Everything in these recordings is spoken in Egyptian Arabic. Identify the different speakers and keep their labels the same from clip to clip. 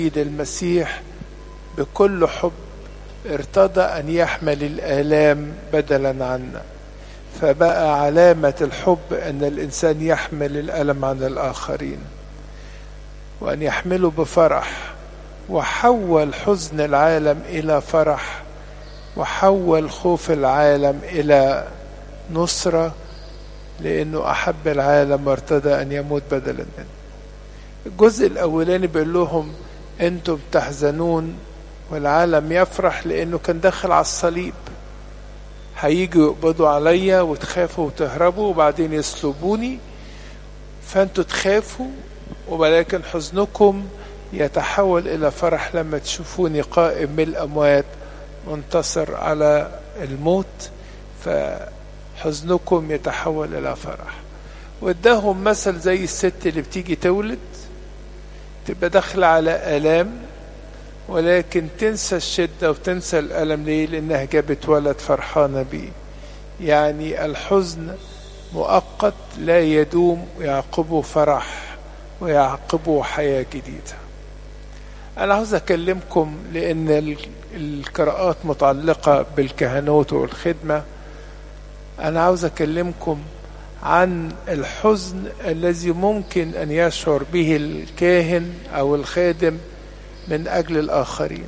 Speaker 1: السيد المسيح بكل حب ارتضى أن يحمل الآلام بدلا عنا فبقى علامة الحب أن الإنسان يحمل الألم عن الآخرين وأن يحمله بفرح وحول حزن العالم إلى فرح وحول خوف العالم إلى نصرة لأنه أحب العالم وارتضى أن يموت بدلا منه الجزء الأولاني بيقول لهم أنتم تحزنون والعالم يفرح لأنه كان داخل على الصليب هيجوا يقبضوا عليا وتخافوا وتهربوا وبعدين يصلبوني فأنتوا تخافوا ولكن حزنكم يتحول إلى فرح لما تشوفوني قائم من الأموات منتصر على الموت فحزنكم يتحول إلى فرح واداهم مثل زي الست اللي بتيجي تولد تبقى داخلة على آلام ولكن تنسى الشدة وتنسى الألم ليه لأنها جابت ولد فرحانة بيه يعني الحزن مؤقت لا يدوم ويعقبه فرح ويعقبه حياة جديدة أنا عاوز أكلمكم لأن القراءات متعلقة بالكهنوت والخدمة أنا عاوز أكلمكم عن الحزن الذي ممكن أن يشعر به الكاهن أو الخادم من أجل الآخرين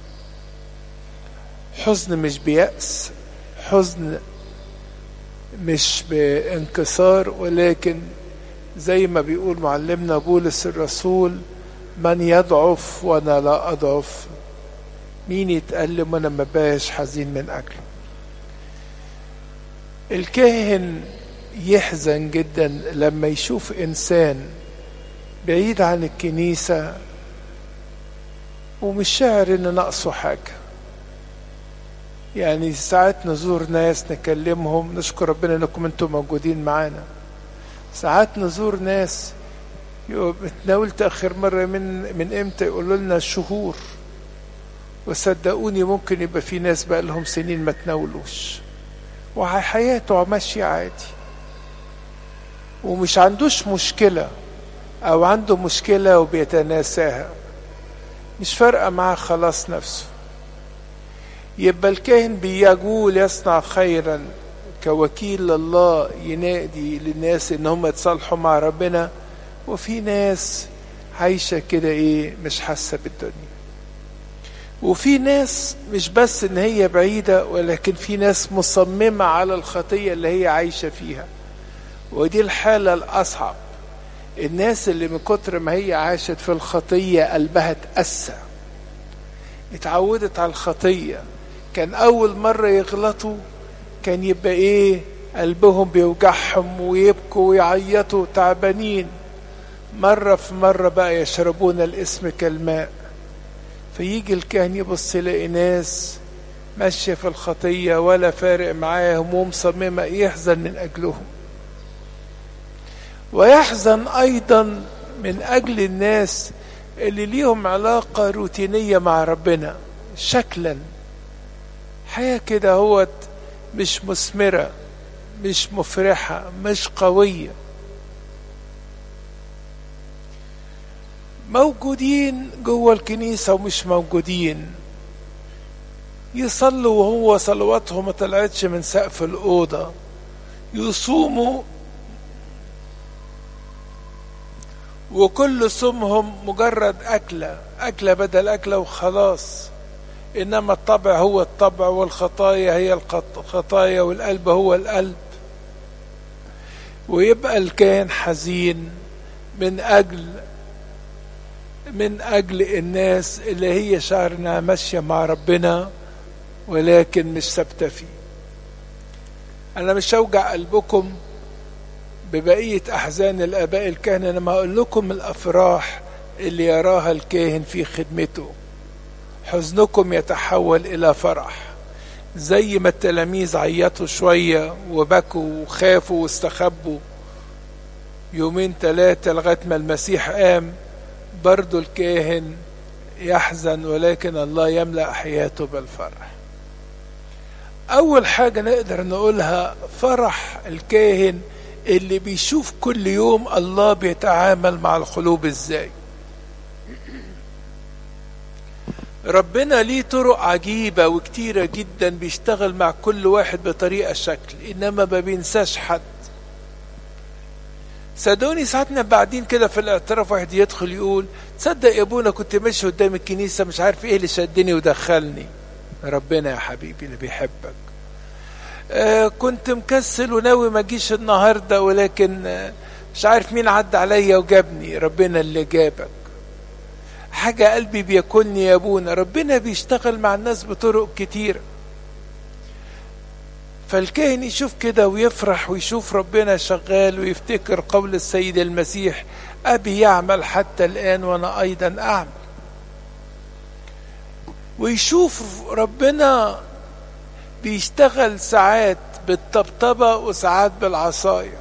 Speaker 1: حزن مش بيأس حزن مش بانكسار ولكن زي ما بيقول معلمنا بولس الرسول من يضعف وانا لا اضعف مين يتألم وانا ما باش حزين من اجله الكاهن يحزن جدا لما يشوف انسان بعيد عن الكنيسة ومش شاعر ان ناقصه حاجة يعني ساعات نزور ناس نكلمهم نشكر ربنا انكم انتم موجودين معانا ساعات نزور ناس اتناولت اخر مرة من من امتى يقولوا لنا شهور وصدقوني ممكن يبقى في ناس بقى لهم سنين ما تناولوش وحياته ماشية عادي ومش عندوش مشكلة او عنده مشكلة وبيتناساها مش فارقة معاه خلاص نفسه يبقى الكاهن بيقول يصنع خيرا كوكيل لله ينادي للناس ان هم يتصالحوا مع ربنا وفي ناس عايشة كده ايه مش حاسة بالدنيا وفي ناس مش بس ان هي بعيدة ولكن في ناس مصممة على الخطية اللي هي عايشة فيها ودي الحالة الأصعب الناس اللي من كتر ما هي عاشت في الخطية قلبها تأسى اتعودت على الخطية كان أول مرة يغلطوا كان يبقى إيه قلبهم بيوجعهم ويبكوا ويعيطوا تعبانين مرة في مرة بقى يشربون الاسم كالماء فيجي الكاهن يبص يلاقي ناس ماشية في الخطية ولا فارق معاهم ومصممة يحزن من أجلهم ويحزن أيضا من أجل الناس اللي ليهم علاقة روتينية مع ربنا شكلا حياة كده هو مش مثمرة مش مفرحة مش قوية موجودين جوه الكنيسة ومش موجودين يصلوا وهو صلواتهم ما طلعتش من سقف الأوضة يصوموا وكل صومهم مجرد أكلة أكلة بدل أكلة وخلاص إنما الطبع هو الطبع والخطايا هي الخطايا والقلب هو القلب ويبقى الكائن حزين من أجل من أجل الناس اللي هي شعر إنها ماشية مع ربنا ولكن مش ثابتة فيه أنا مش هوجع قلبكم ببقية أحزان الآباء الكهنة أنا ما أقول لكم الأفراح اللي يراها الكاهن في خدمته حزنكم يتحول إلى فرح زي ما التلاميذ عيطوا شوية وبكوا وخافوا واستخبوا يومين ثلاثة لغاية ما المسيح قام برضو الكاهن يحزن ولكن الله يملأ حياته بالفرح أول حاجة نقدر نقولها فرح الكاهن اللي بيشوف كل يوم الله بيتعامل مع القلوب ازاي ربنا ليه طرق عجيبة وكتيرة جدا بيشتغل مع كل واحد بطريقة شكل إنما ما بينساش حد صدقوني ساعتنا بعدين كده في الاعتراف واحد يدخل يقول تصدق يا ابونا كنت ماشي قدام الكنيسة مش عارف ايه اللي شدني ودخلني ربنا يا حبيبي اللي بيحبك آه كنت مكسل وناوي ما اجيش النهارده ولكن آه مش عارف مين عدى عليا وجابني ربنا اللي جابك حاجة قلبي بياكلني يا ابونا ربنا بيشتغل مع الناس بطرق كتيرة فالكاهن يشوف كده ويفرح ويشوف ربنا شغال ويفتكر قول السيد المسيح أبي يعمل حتى الآن وأنا أيضا أعمل ويشوف ربنا بيشتغل ساعات بالطبطبة وساعات بالعصاية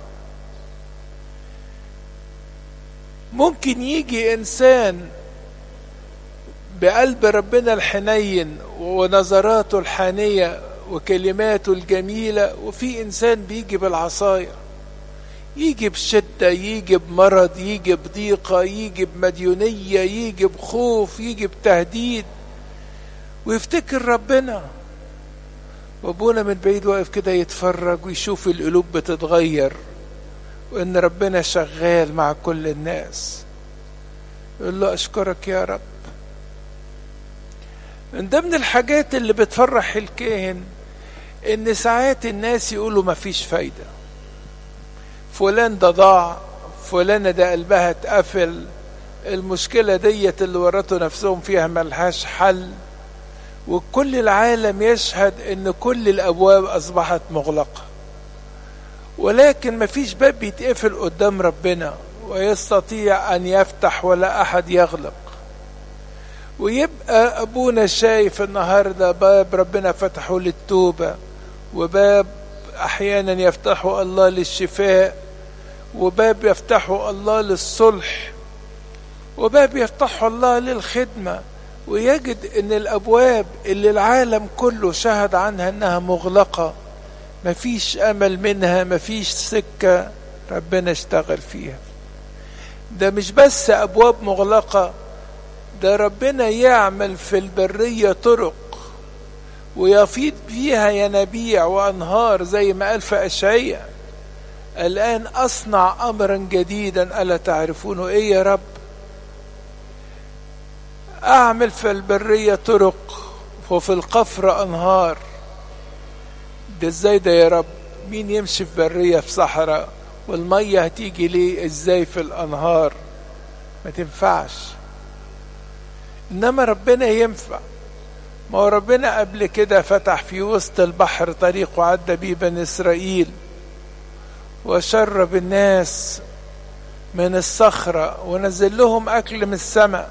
Speaker 1: ممكن يجي إنسان بقلب ربنا الحنين ونظراته الحانية وكلماته الجميلة وفي إنسان بيجي بالعصاية يجي بشدة يجي بمرض يجي بضيقة يجي بمديونية يجي بخوف يجي بتهديد ويفتكر ربنا وابونا من بعيد واقف كده يتفرج ويشوف القلوب بتتغير وان ربنا شغال مع كل الناس يقول له اشكرك يا رب من ضمن الحاجات اللي بتفرح الكاهن ان ساعات الناس يقولوا مفيش فايدة فلان ده ضاع فلانة ده قلبها اتقفل المشكلة ديت اللي ورطوا نفسهم فيها ملهاش حل وكل العالم يشهد ان كل الابواب اصبحت مغلقة ولكن مفيش باب بيتقفل قدام ربنا ويستطيع ان يفتح ولا احد يغلق ويبقى ابونا شايف النهارده باب ربنا فتحه للتوبه وباب احيانا يفتحه الله للشفاء وباب يفتحه الله للصلح وباب يفتحه الله للخدمه ويجد ان الابواب اللي العالم كله شهد عنها انها مغلقه مفيش امل منها مفيش سكه ربنا اشتغل فيها ده مش بس ابواب مغلقه ده ربنا يعمل في البريه طرق ويفيض فيها ينابيع وانهار زي ما قال في اشعياء الان اصنع امرا جديدا الا تعرفونه ايه يا رب اعمل في البريه طرق وفي القفر انهار ده ازاي ده يا رب مين يمشي في بريه في صحراء والميه هتيجي ليه ازاي في الانهار ما تنفعش انما ربنا ينفع ما هو ربنا قبل كده فتح في وسط البحر طريق وعدى بيه بني اسرائيل وشرب الناس من الصخرة ونزل لهم أكل من السماء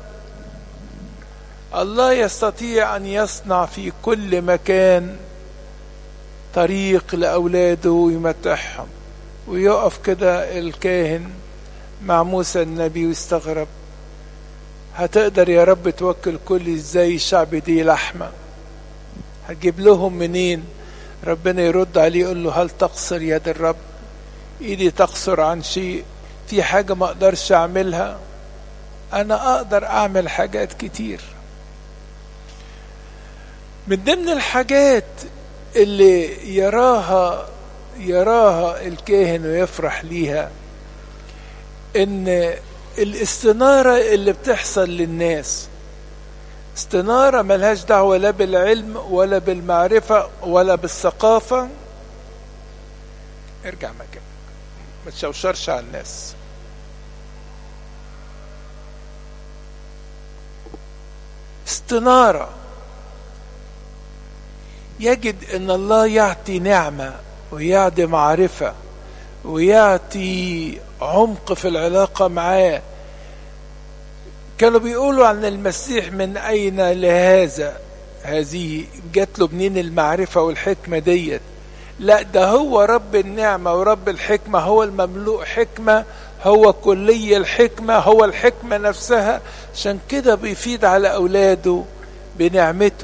Speaker 1: الله يستطيع أن يصنع في كل مكان طريق لأولاده ويمتعهم ويقف كده الكاهن مع موسى النبي ويستغرب هتقدر يا رب توكل كل ازاي الشعب دي لحمة هتجيب لهم منين ربنا يرد عليه يقول له هل تقصر يد الرب ايدي تقصر عن شيء في حاجة ما اقدرش اعملها انا اقدر اعمل حاجات كتير من ضمن الحاجات اللي يراها يراها الكاهن ويفرح ليها ان الاستنارة اللي بتحصل للناس استنارة ملهاش دعوة لا بالعلم ولا بالمعرفة ولا بالثقافة ارجع مكانك ما تشوشرش على الناس استنارة يجد ان الله يعطي نعمة ويعطي معرفة ويعطي عمق في العلاقة معاه كانوا بيقولوا عن المسيح من أين لهذا هذه جات له منين المعرفة والحكمة ديت لا ده هو رب النعمة ورب الحكمة هو المملوء حكمة هو كلي الحكمة هو الحكمة نفسها عشان كده بيفيد على أولاده بنعمته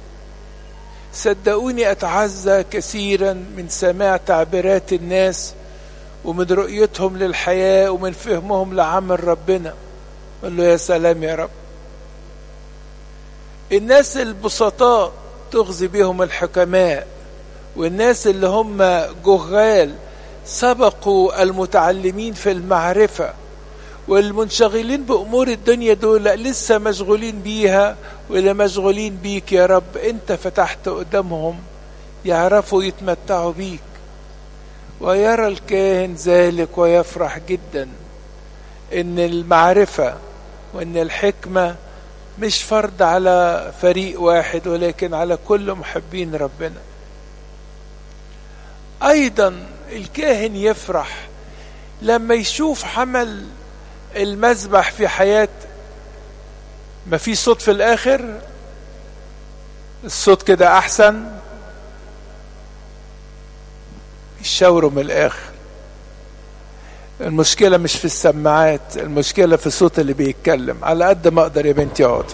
Speaker 1: صدقوني أتعزى كثيرا من سماع تعبيرات الناس ومن رؤيتهم للحياة ومن فهمهم لعمل ربنا قال له يا سلام يا رب الناس البسطاء تغزي بهم الحكماء والناس اللي هم جهال سبقوا المتعلمين في المعرفة والمنشغلين بأمور الدنيا دول لسه مشغولين بيها واللي مشغولين بيك يا رب انت فتحت قدامهم يعرفوا يتمتعوا بيك ويرى الكاهن ذلك ويفرح جدا ان المعرفة وان الحكمة مش فرض على فريق واحد ولكن على كل محبين ربنا ايضا الكاهن يفرح لما يشوف حمل المذبح في حياة ما في صوت في الاخر الصوت كده احسن يشاوروا من الاخر المشكلة مش في السماعات المشكلة في الصوت اللي بيتكلم على قد ما اقدر يا بنتي اقعدي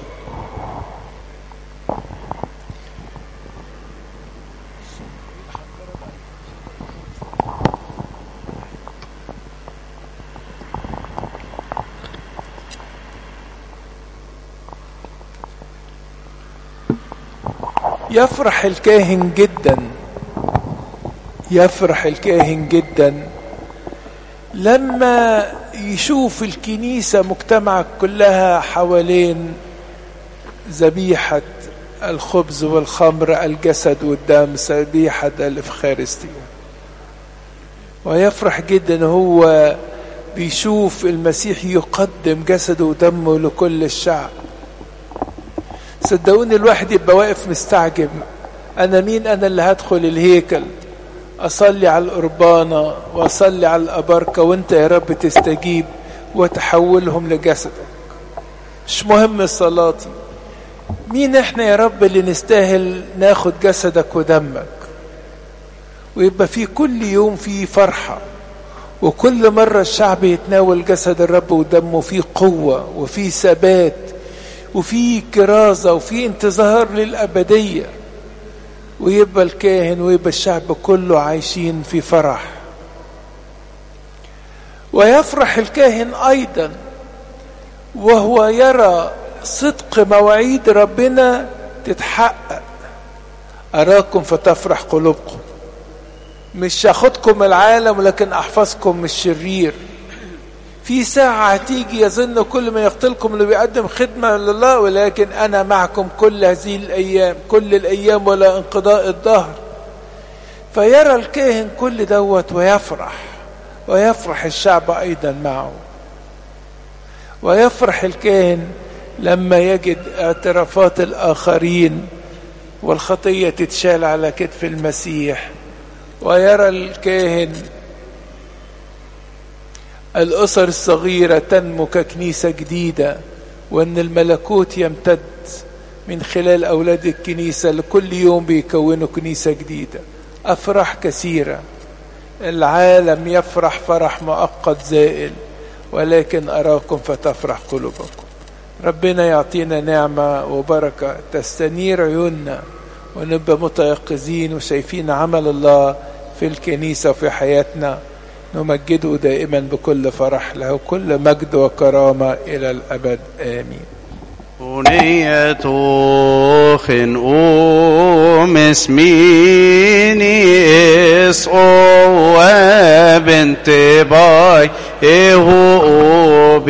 Speaker 1: يفرح الكاهن جدا يفرح الكاهن جدا لما يشوف الكنيسة مجتمعة كلها حوالين ذبيحة الخبز والخمر الجسد والدم ذبيحة الإفخارستية ويفرح جدا هو بيشوف المسيح يقدم جسده ودمه لكل الشعب صدقوني الواحد يبقى واقف مستعجب انا مين انا اللي هدخل الهيكل اصلي على القربانة واصلي على الاباركة وانت يا رب تستجيب وتحولهم لجسدك مش مهم صلاتي مين احنا يا رب اللي نستاهل ناخد جسدك ودمك ويبقى في كل يوم في فرحة وكل مرة الشعب يتناول جسد الرب ودمه في قوة وفي ثبات وفي كرازة وفي انتظار للأبدية ويبقى الكاهن ويبقى الشعب كله عايشين في فرح ويفرح الكاهن أيضا وهو يرى صدق مواعيد ربنا تتحقق أراكم فتفرح قلوبكم مش هاخدكم العالم لكن أحفظكم من الشرير في ساعة هتيجي يظن كل من يقتلكم اللي بيقدم خدمة لله ولكن أنا معكم كل هذه الأيام كل الأيام ولا انقضاء الظهر فيرى الكاهن كل دوت ويفرح ويفرح الشعب أيضا معه ويفرح الكاهن لما يجد اعترافات الآخرين والخطية تتشال على كتف المسيح ويرى الكاهن الأسر الصغيرة تنمو ككنيسة جديدة وأن الملكوت يمتد من خلال أولاد الكنيسة لكل يوم بيكونوا كنيسة جديدة أفراح كثيرة العالم يفرح فرح مؤقت زائل ولكن أراكم فتفرح قلوبكم ربنا يعطينا نعمة وبركة تستنير عيوننا ونبقى متيقظين وشايفين عمل الله في الكنيسة وفي حياتنا نمجده دائما بكل فرح له كل مجد وكرامة إلى الأبد آمين
Speaker 2: أغنية خنقوم اسميني اسقوا بنت باي إيه